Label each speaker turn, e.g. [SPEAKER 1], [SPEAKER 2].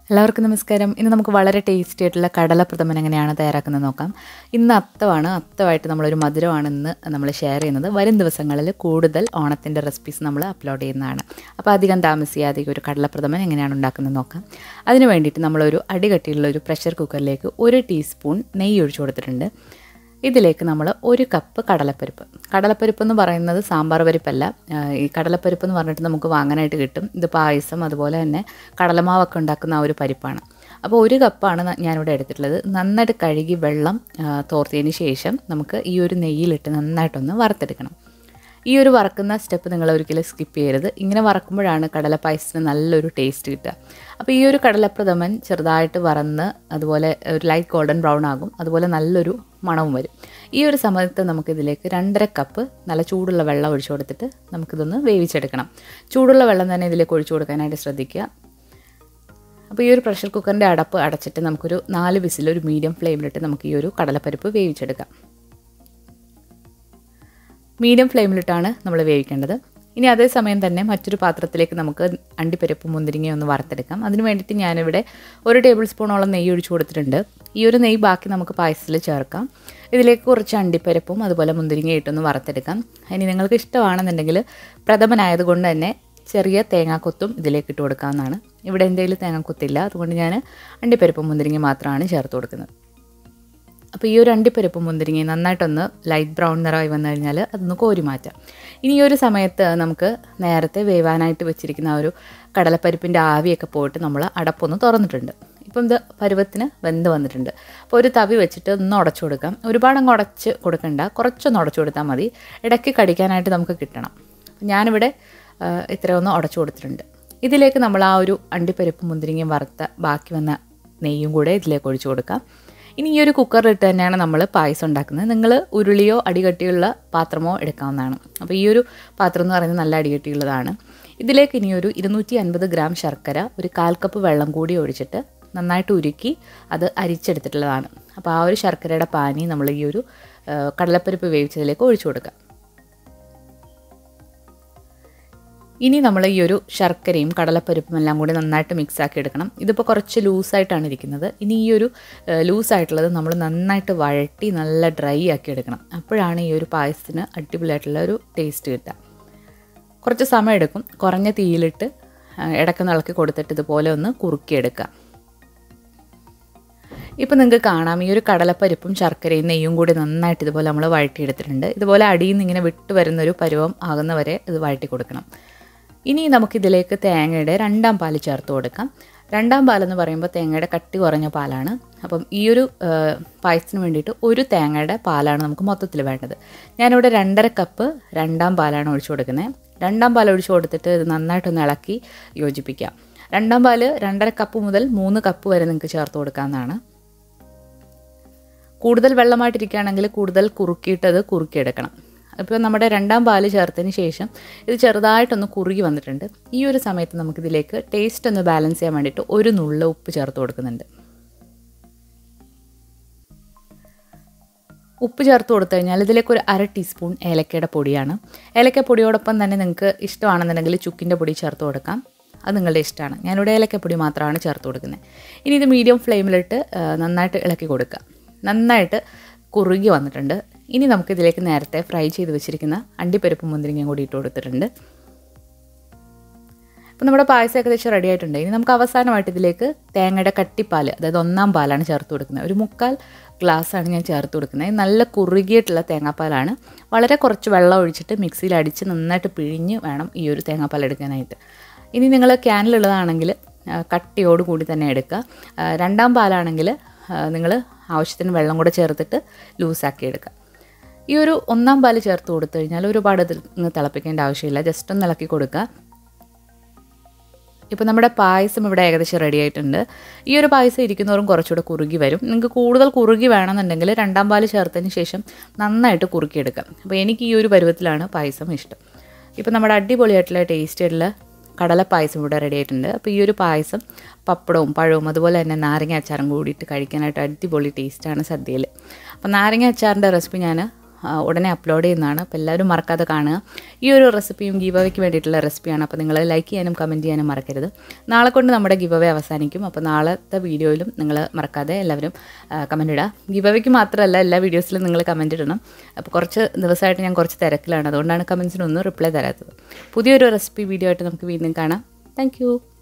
[SPEAKER 1] എല്ലാവർക്കും നമസ്കാരം ഇന്ന് നമുക്ക് വളരെ ടേസ്റ്റി ആയിട്ടുള്ള കടലപ്രഥമൻ എങ്ങനെയാണ് തയ്യാറാക്കുന്നത് നോക്കാം ഇന്ന് അത്തമാണ് അത്തമായിട്ട് നമ്മളൊരു മധുരമാണ് ഇന്ന് നമ്മൾ ഷെയർ ചെയ്യുന്നത് വരും ദിവസങ്ങളിൽ കൂടുതൽ ഓണത്തിൻ്റെ റെസിപ്പീസ് നമ്മൾ അപ്ലോഡ് ചെയ്യുന്നതാണ് അപ്പോൾ അധികം താമസിയാതെ ഈ ഒരു കടലപ്രഥമൻ എങ്ങനെയാണ് ഉണ്ടാക്കുന്നത് നോക്കാം അതിന് വേണ്ടിയിട്ട് നമ്മളൊരു അടികട്ടിയുള്ള ഒരു പ്രഷർ കുക്കറിലേക്ക് ഒരു ടീസ്പൂൺ നെയ്യ് ഒഴിച്ചു കൊടുത്തിട്ടുണ്ട് ഇതിലേക്ക് നമ്മൾ ഒരു കപ്പ് കടലപ്പരിപ്പ് കടലപ്പരിപ്പ് എന്ന് പറയുന്നത് സാമ്പാർ പരിപ്പല്ല ആ, ഈ കടലപ്പരിപ്പ് എന്ന് പറഞ്ഞിട്ട് നമുക്ക് വാങ്ങാനായിട്ട് കിട്ടും ഇത് പായസം അതുപോലെ തന്നെ കടലമാവൊക്കെ ഉണ്ടാക്കുന്ന ആ ഒരു പരിപ്പാണ് അപ്പോൾ ഒരു കപ്പാണ് ന- ഞാനിവിടെ എടുത്തിട്ടുള്ളത് നന്നായിട്ട് കഴുകി വെള്ളം ആ, തോർത്തിയതിന് ശേഷം നമുക്ക് ഈ ഒരു നെയ്യിലിട്ട് നന്നായിട്ടൊന്ന് വറുത്തെടുക്കണം ഈ ഒരു വറക്കുന്ന സ്റ്റെപ്പ് നിങ്ങൾ ഒരിക്കലും സ്കിപ്പ് ചെയ്യരുത് ഇങ്ങനെ വറക്കുമ്പോഴാണ് കടല പായസത്തിന് നല്ലൊരു ടേസ്റ്റ് കിട്ടുക അപ്പോൾ ഈ ഒരു കടലപ്രഥമൻ ചെറുതായിട്ട് വറന്ന് അതുപോലെ ഒരു ലൈറ്റ് ഗോൾഡൻ ബ്രൗൺ ആകും അതുപോലെ നല്ലൊരു മണവും വരും ഈ ഒരു സമയത്ത് നമുക്കിതിലേക്ക് രണ്ടര കപ്പ് നല്ല ചൂടുള്ള വെള്ളം ഒഴിച്ചു കൊടുത്തിട്ട് നമുക്കിതൊന്ന് വേവിച്ചെടുക്കണം ചൂടുള്ള വെള്ളം തന്നെ ഇതിലേക്ക് ഒഴിച്ചു കൊടുക്കാനായിട്ട് ശ്രദ്ധിക്കുക അപ്പോൾ ഈ ഒരു പ്രഷർ കുക്കറിൻ്റെ അടപ്പ് അടച്ചിട്ട് നമുക്കൊരു നാല് വിസിൽ ഒരു മീഡിയം ഫ്ലെയിമിലിട്ട് നമുക്ക് ഈ ഒരു കടലപ്പരിപ്പ് വേവിച്ചെടുക്കാം മീഡിയം ഫ്ലെയിമിലിട്ടാണ് നമ്മൾ വേവിക്കേണ്ടത് ഇനി അതേസമയം തന്നെ മറ്റൊരു പാത്രത്തിലേക്ക് നമുക്ക് അണ്ടിപ്പരിപ്പ് മുന്തിരിങ്ങ ഒന്ന് വറുത്തെടുക്കാം അതിന് വേണ്ടിയിട്ട് ഞാനിവിടെ ഒരു ടേബിൾ സ്പൂണോളം നെയ്യ് ഒഴിച്ചു കൊടുത്തിട്ടുണ്ട് ഈ ഒരു നെയ്യ് ബാക്കി നമുക്ക് പായസത്തിൽ ചേർക്കാം ഇതിലേക്ക് കുറച്ച് അണ്ടിപ്പരിപ്പും അതുപോലെ മുന്തിരിങ്ങ ഇട്ടൊന്ന് വറുത്തെടുക്കാം ഇനി നിങ്ങൾക്ക് ഇഷ്ടമാണെന്നുണ്ടെങ്കിൽ പ്രഥമനായതുകൊണ്ട് തന്നെ ചെറിയ തേങ്ങാക്കൊത്തും ഇതിലേക്ക് ഇട്ട് കൊടുക്കാവുന്നതാണ് ഇവിടെ എന്തെങ്കിലും തേങ്ങാക്കൊത്തില്ല അതുകൊണ്ട് ഞാൻ അണ്ടിപ്പരിപ്പും മുന്തിരിങ്ങ മാത്രമാണ് ചേർത്ത് കൊടുക്കുന്നത് അപ്പോൾ ഈ ഒരു അണ്ടിപ്പരിപ്പ് മുന്തിരിങ്ങ നന്നായിട്ടൊന്ന് ലൈറ്റ് ബ്രൗൺ നിറമായി വന്നു കഴിഞ്ഞാൽ അതൊന്ന് കോരി മാറ്റാം ഇനി ഈ ഒരു സമയത്ത് നമുക്ക് നേരത്തെ വേവാനായിട്ട് വെച്ചിരിക്കുന്ന ആ ഒരു കടലപ്പരിപ്പിൻ്റെ ആവിയൊക്കെ പോയിട്ട് നമ്മൾ അടപ്പൊന്ന് തുറന്നിട്ടുണ്ട് ഇപ്പം ഇത് പരുവത്തിന് വെന്ത് വന്നിട്ടുണ്ട് അപ്പോൾ ഒരു തവി വെച്ചിട്ട് ഒന്ന് ഉടച്ചു കൊടുക്കാം ഒരുപാട് അങ്ങ് ഉടച്ച് കൊടുക്കണ്ട കുറച്ചൊന്ന് ഉടച്ചു കൊടുത്താൽ മതി ഇടയ്ക്ക് കടിക്കാനായിട്ട് നമുക്ക് കിട്ടണം ഞാനിവിടെ ആ, ഇത്രയൊന്ന് ഉടച്ചു കൊടുത്തിട്ടുണ്ട് ഇതിലേക്ക് നമ്മൾ ആ ഒരു അണ്ടിപ്പരിപ്പ് മുന്തിരിങ്ങയും വറുത്ത ബാക്കി വന്ന നെയ്യും കൂടെ ഇതിലേക്ക് ഒഴിച്ചു കൊടുക്കാം ഇനി ഈ ഒരു കുക്കറിലിട്ട് തന്നെയാണ് നമ്മൾ പായസം ഉണ്ടാക്കുന്നത് നിങ്ങൾ ഉരുളിയോ അടികട്ടിയുള്ള പാത്രമോ എടുക്കാവുന്നതാണ് അപ്പോൾ ഈ ഒരു പാത്രം എന്ന് പറയുന്നത് നല്ല അടികട്ടിയുള്ളതാണ് ഇതിലേക്ക് ഇനി ഒരു ഇരുന്നൂറ്റി അൻപത് ഗ്രാം ശർക്കര ഒരു കാൽ കപ്പ് വെള്ളം കൂടി ഒഴിച്ചിട്ട് നന്നായിട്ട് ഉരുക്കി അത് അരിച്ചെടുത്തിട്ടുള്ളതാണ് അപ്പോൾ ആ ഒരു ശർക്കരയുടെ പാനി നമ്മൾ ഈ ഒരു ആ, കടലപ്പരിപ്പ് വേവിച്ചതിലേക്ക് ഒഴിച്ചു കൊടുക്കുക ഇനി നമ്മൾ ഈ ഒരു ശർക്കരയും കടലപ്പരിപ്പും എല്ലാം കൂടി നന്നായിട്ട് മിക്സ് ആക്കി എടുക്കണം ഇതിപ്പോൾ കുറച്ച് ലൂസായിട്ടാണ് ഇരിക്കുന്നത് ഇനി ഈ ഒരു ലൂസായിട്ടുള്ളത് നമ്മൾ നന്നായിട്ട് വഴട്ടി നല്ല ഡ്രൈ ആക്കി എടുക്കണം അപ്പോഴാണ് ഈ ഒരു പായസത്തിന് അടിപൊളിയായിട്ടുള്ള ഒരു ടേസ്റ്റ് കിട്ടുക കുറച്ച് സമയം എടുക്കും കുറഞ്ഞ തീയിലിട്ട് ആ, ഇടയ്ക്കൊന്ന് ഇളക്കി കൊടുത്തിട്ട് ഇതുപോലെ ഒന്ന് കുറുക്കിയെടുക്കുക ഇപ്പം നിങ്ങൾക്ക് കാണാം ഈ ഒരു കടലപ്പരിപ്പും ശർക്കരയും നെയ്യും കൂടി നന്നായിട്ട് ഇതുപോലെ നമ്മൾ വഴറ്റിയെടുത്തിട്ടുണ്ട് ഇതുപോലെ അടിയിൽ നിന്ന് ഇങ്ങനെ വിട്ട് വരുന്നൊരു പരുവം ആകുന്നവരെ ഇത് വഴറ്റി കൊടുക്കണം ഇനി നമുക്കിതിലേക്ക് തേങ്ങയുടെ രണ്ടാം പാല് ചേർത്ത് കൊടുക്കാം രണ്ടാം പാലെന്ന് പറയുമ്പോൾ തേങ്ങയുടെ കട്ടി കുറഞ്ഞ പാലാണ് അപ്പം ഈ ഒരു ആ, പായസത്തിന് വേണ്ടിയിട്ട് ഒരു തേങ്ങയുടെ പാലാണ് നമുക്ക് മൊത്തത്തിൽ വേണ്ടത് ഞാനിവിടെ രണ്ടര കപ്പ് രണ്ടാം പാലാണ് ഒഴിച്ചു കൊടുക്കുന്നത് രണ്ടാം പാൽ ഒഴിച്ചു കൊടുത്തിട്ട് ഇത് നന്നായിട്ടൊന്ന് ഇളക്കി യോജിപ്പിക്കാം രണ്ടാം പാല് രണ്ടര കപ്പ് മുതൽ മൂന്ന് കപ്പ് വരെ നിങ്ങൾക്ക് ചേർത്ത് കൊടുക്കാവുന്നതാണ് കൂടുതൽ വെള്ളമായിട്ടിരിക്കുകയാണെങ്കിൽ കൂടുതൽ കുറുക്കിയിട്ടത് കുറുക്കിയെടുക്കണം ഇപ്പോൾ നമ്മുടെ രണ്ടാം പാല് ചേർത്തതിന് ശേഷം ഇത് ചെറുതായിട്ടൊന്ന് കുറുകി വന്നിട്ടുണ്ട് ഈ ഒരു സമയത്ത് നമുക്കിതിലേക്ക് ടേസ്റ്റ് ഒന്ന് ബാലൻസ് ചെയ്യാൻ വേണ്ടിയിട്ട് ഒരു നുള്ള ഉപ്പ് ചേർത്ത് കൊടുക്കുന്നുണ്ട് ഉപ്പ് ചേർത്ത് കൊടുത്തു കഴിഞ്ഞാൽ ഇതിലേക്ക് ഒരു അര ടീസ്പൂൺ ഏലക്കയുടെ പൊടിയാണ് ഏലക്ക പൊടിയോടൊപ്പം തന്നെ നിങ്ങൾക്ക് ഇഷ്ടമാണെന്നുണ്ടെങ്കിൽ ചുക്കിൻ്റെ പൊടി ചേർത്ത് കൊടുക്കാം അത് നിങ്ങളുടെ ഇഷ്ടമാണ് ഞാനിവിടെ ഏലക്കപ്പൊടി മാത്രമാണ് ചേർത്ത് കൊടുക്കുന്നത് ഇനി ഇത് മീഡിയം ഫ്ലെയിമിലിട്ട് ആ, നന്നായിട്ട് ഇളക്കി കൊടുക്കുക നന്നായിട്ട് കുറുകി വന്നിട്ടുണ്ട് ഇനി നമുക്കിതിലേക്ക് നേരത്തെ ഫ്രൈ ചെയ്ത് വെച്ചിരിക്കുന്ന അണ്ടിപ്പരിപ്പ് മുന്തിരിങ്ങയും കൂടി ഇട്ട് കൊടുത്തിട്ടുണ്ട് അപ്പോൾ നമ്മുടെ പായസം ഏകദേശം റെഡി ആയിട്ടുണ്ട് ഇനി നമുക്ക് അവസാനമായിട്ട് ഇതിലേക്ക് തേങ്ങയുടെ കട്ടിപ്പാൽ അതായത് ഒന്നാം പാലാണ് ചേർത്ത് കൊടുക്കുന്നത് ഒരു മുക്കാൽ ഗ്ലാസ്സാണ് ഞാൻ ചേർത്ത് കൊടുക്കുന്നത് ഇത് നല്ല കുറുകിയിട്ടുള്ള തേങ്ങാപ്പാലാണ് വളരെ കുറച്ച് വെള്ളം ഒഴിച്ചിട്ട് മിക്സിയിൽ അടിച്ച് നന്നായിട്ട് പിഴിഞ്ഞ് വേണം ഈ ഒരു തേങ്ങാപ്പാൽ എടുക്കാനായിട്ട് ഇനി നിങ്ങൾ ക്യാനിലുള്ളതാണെങ്കിൽ ആ, കട്ടിയോട് കൂടി തന്നെ എടുക്കുക ആ, രണ്ടാം പാലാണെങ്കിൽ നിങ്ങൾ ആവശ്യത്തിന് വെള്ളം കൂടെ ചേർത്തിട്ട് ലൂസാക്കി എടുക്കുക ഈ ഒരു ഒന്നാം പാല് ചേർത്ത് കൊടുത്തു കഴിഞ്ഞാൽ ഒരുപാട് ഇത് ഇങ്ങ് തിളപ്പിക്കേണ്ട ആവശ്യമില്ല ജസ്റ്റ് ഒന്ന് ഇളക്കി കൊടുക്കുക ഇപ്പോൾ നമ്മുടെ പായസം ഇവിടെ ഏകദേശം റെഡി ആയിട്ടുണ്ട് ഈ ഒരു പായസം ഇരിക്കുന്നവരും കുറച്ചുകൂടെ കുറുകി വരും നിങ്ങൾക്ക് കൂടുതൽ കുറുകി വേണമെന്നുണ്ടെങ്കിൽ രണ്ടാം പാല് ചേർത്തതിന് ശേഷം നന്നായിട്ട് കുറുക്കിയെടുക്കാം അപ്പോൾ എനിക്ക് ഈ ഒരു പരുവത്തിലാണ് പായസം ഇഷ്ടം ഇപ്പോൾ നമ്മുടെ അടിപൊളിയായിട്ടുള്ള ടേസ്റ്റ് ആയിട്ടുള്ള കടല പായസം ഇവിടെ റെഡി ആയിട്ടുണ്ട് അപ്പോൾ ഈ ഒരു പായസം പപ്പടവും പഴവും അതുപോലെ തന്നെ നാരങ്ങ അച്ചാറും കൂടിയിട്ട് കഴിക്കാനായിട്ട് അടിപൊളി ടേസ്റ്റാണ് സദ്യയിൽ അപ്പോൾ നാരങ്ങ അച്ചാറിൻ്റെ റെസിപ്പി ഞാൻ ആ, ഉടനെ അപ്ലോഡ് ചെയ്യുന്നതാണ് അപ്പോൾ എല്ലാവരും മറക്കാതെ കാണുക ഈ ഒരു റെസിപ്പിയും ഗീവ് അവയ്ക്ക് വേണ്ടിയിട്ടുള്ള റെസിപ്പിയാണ് അപ്പോൾ നിങ്ങൾ ലൈക്ക് ചെയ്യാനും കമൻറ്റ് ചെയ്യാനും മറക്കരുത് നാളെ കൊണ്ട് നമ്മുടെ ഗീവ് അവേ അവസാനിക്കും അപ്പോൾ നാളത്തെ വീഡിയോയിലും നിങ്ങൾ മറക്കാതെ എല്ലാവരും കമൻറ്റ് ഇടുക ഗീവ് അവയ്ക്ക് മാത്രമല്ല എല്ലാ വീഡിയോസിലും നിങ്ങൾ കമൻറ്റ് ഇടണം അപ്പോൾ കുറച്ച് ദിവസമായിട്ട് ഞാൻ കുറച്ച് തിരക്കിലാണ് അതുകൊണ്ടാണ് കമൻസിനൊന്നും റിപ്ലൈ തരാത്തത് പുതിയൊരു റെസിപ്പി വീഡിയോ ആയിട്ട് നമുക്ക് വീണ്ടും കാണാം താങ്ക്